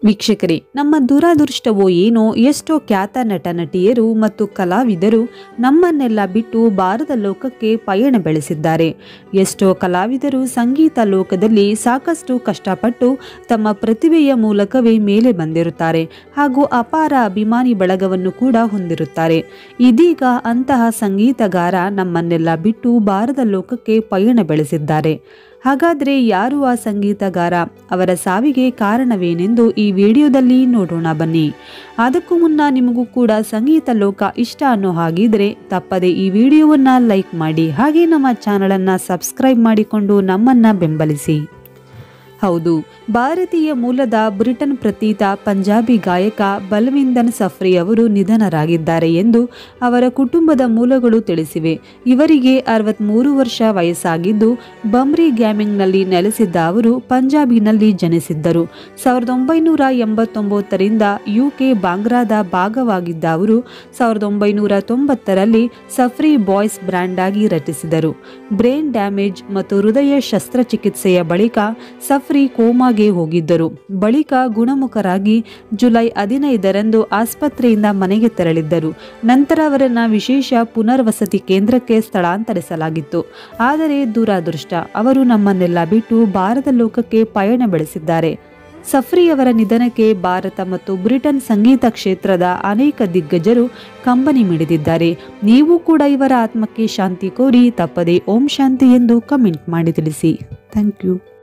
ವೀಕ್ಷಕರೇ ನಮ್ಮ ದುರಾದೃಷ್ಟವೋ ಏನೋ ಎಷ್ಟೋ ಖ್ಯಾತ ನಟ ನಟಿಯರು ಮತ್ತು ಕಲಾವಿದರು ನಮ್ಮನ್ನೆಲ್ಲ ಬಿಟ್ಟು ಭಾರತ ಲೋಕಕ್ಕೆ ಪಯಣ ಬೆಳೆಸಿದ್ದಾರೆ ಎಷ್ಟೋ ಕಲಾವಿದರು ಸಂಗೀತ ಲೋಕದಲ್ಲಿ ಸಾಕಷ್ಟು ಕಷ್ಟಪಟ್ಟು ತಮ್ಮ ಪ್ರತಿಭೆಯ ಮೂಲಕವೇ ಮೇಲೆ ಬಂದಿರುತ್ತಾರೆ ಹಾಗೂ ಅಪಾರ ಅಭಿಮಾನಿ ಬಳಗವನ್ನು ಕೂಡ ಹೊಂದಿರುತ್ತಾರೆ ಇದೀಗ ಅಂತಹ ಸಂಗೀತಗಾರ ನಮ್ಮನ್ನೆಲ್ಲ ಬಿಟ್ಟು ಭಾರತ ಲೋಕಕ್ಕೆ ಪಯಣ ಬೆಳೆಸಿದ್ದಾರೆ ಹಾಗಾದ್ರೆ ಯಾರು ಆ ಸಂಗೀತಗಾರ ಅವರ ಸಾವಿಗೆ ಕಾರಣವೇನೆಂದು ಈ ವಿಡಿಯೋದಲ್ಲಿ ನೋಡೋಣ ಬನ್ನಿ ಅದಕ್ಕೂ ಮುನ್ನ ನಿಮಗೂ ಕೂಡ ಸಂಗೀತ ಲೋಕ ಇಷ್ಟ ಅನ್ನೋ ಹಾಗಿದ್ರೆ ತಪ್ಪದೆ ಈ ವಿಡಿಯೋವನ್ನ ಲೈಕ್ ಮಾಡಿ ಹಾಗೆ ನಮ್ಮ ಚಾನಲನ್ನು ಸಬ್ಸ್ಕ್ರೈಬ್ ಮಾಡಿಕೊಂಡು ನಮ್ಮನ್ನ ಬೆಂಬಲಿಸಿ ಹೌದು ಭಾರತೀಯ ಮೂಲದ ಬ್ರಿಟನ್ ಪ್ರತೀತ ಪಂಜಾಬಿ ಗಾಯಕ ಬಲ್ವಿಂದನ್ ಸಫ್ರಿ ಅವರು ನಿಧನರಾಗಿದ್ದಾರೆ ಎಂದು ಅವರ ಕುಟುಂಬದ ಮೂಲಗಳು ತಿಳಿಸಿವೆ ಇವರಿಗೆ ಅರವತ್ತ್ಮೂರು ವರ್ಷ ವಯಸ್ಸಾಗಿದ್ದು ಬಂಬ್ರಿ ಗ್ಯಾಮಿಂಗ್ನಲ್ಲಿ ನೆಲೆಸಿದ್ದ ಅವರು ಪಂಜಾಬಿನಲ್ಲಿ ಜನಿಸಿದ್ದರು ಸಾವಿರದ ಒಂಬೈನೂರ ಎಂಬತ್ತೊಂಬತ್ತರಿಂದ ಯುಕೆ ಬಾಂಗ್ರಾದ ಭಾಗವಾಗಿದ್ದ ಅವರು ಸಾವಿರದ ಒಂಬೈನೂರ ತೊಂಬತ್ತರಲ್ಲಿ ಸಫ್ರಿ ಬಾಯ್ಸ್ ಬ್ರ್ಯಾಂಡ್ ಆಗಿ ರಚಿಸಿದರು ಬ್ರೈನ್ ಡ್ಯಾಮೇಜ್ ಮತ್ತು ಹೃದಯ ಶಸ್ತ್ರಚಿಕಿತ್ಸೆಯ ಬಳಿಕ ಸಫ್ರಿ ಕೋಮಾಗೆ ಹೋಗಿದ್ದರು ಬಳಿಕ ಗುಣಮುಖರಾಗಿ ಜುಲೈ ಹದಿನೈದರಂದು ಆಸ್ಪತ್ರೆಯಿಂದ ಮನೆಗೆ ತೆರಳಿದ್ದರು ನಂತರ ಅವರನ್ನ ವಿಶೇಷ ಪುನರ್ವಸತಿ ಕೇಂದ್ರಕ್ಕೆ ಸ್ಥಳಾಂತರಿಸಲಾಗಿತ್ತು ಆದರೆ ದುರಾದೃಷ್ಟ ಅವರು ನಮ್ಮನ್ನೆಲ್ಲ ಬಿಟ್ಟು ಭಾರತ ಲೋಕಕ್ಕೆ ಪಯಣ ಬೆಳೆಸಿದ್ದಾರೆ ಸಫ್ರಿಯವರ ನಿಧನಕ್ಕೆ ಭಾರತ ಮತ್ತು ಬ್ರಿಟನ್ ಸಂಗೀತ ಕ್ಷೇತ್ರದ ಅನೇಕ ದಿಗ್ಗಜರು ಕಂಬನಿ ಮಿಡಿದಿದ್ದಾರೆ ನೀವು ಕೂಡ ಇವರ ಆತ್ಮಕ್ಕೆ ಶಾಂತಿ ಕೋರಿ ತಪ್ಪದೆ ಓಂ ಶಾಂತಿ ಎಂದು ಕಮೆಂಟ್ ಮಾಡಿ ತಿಳಿಸಿ ಥ್ಯಾಂಕ್ ಯು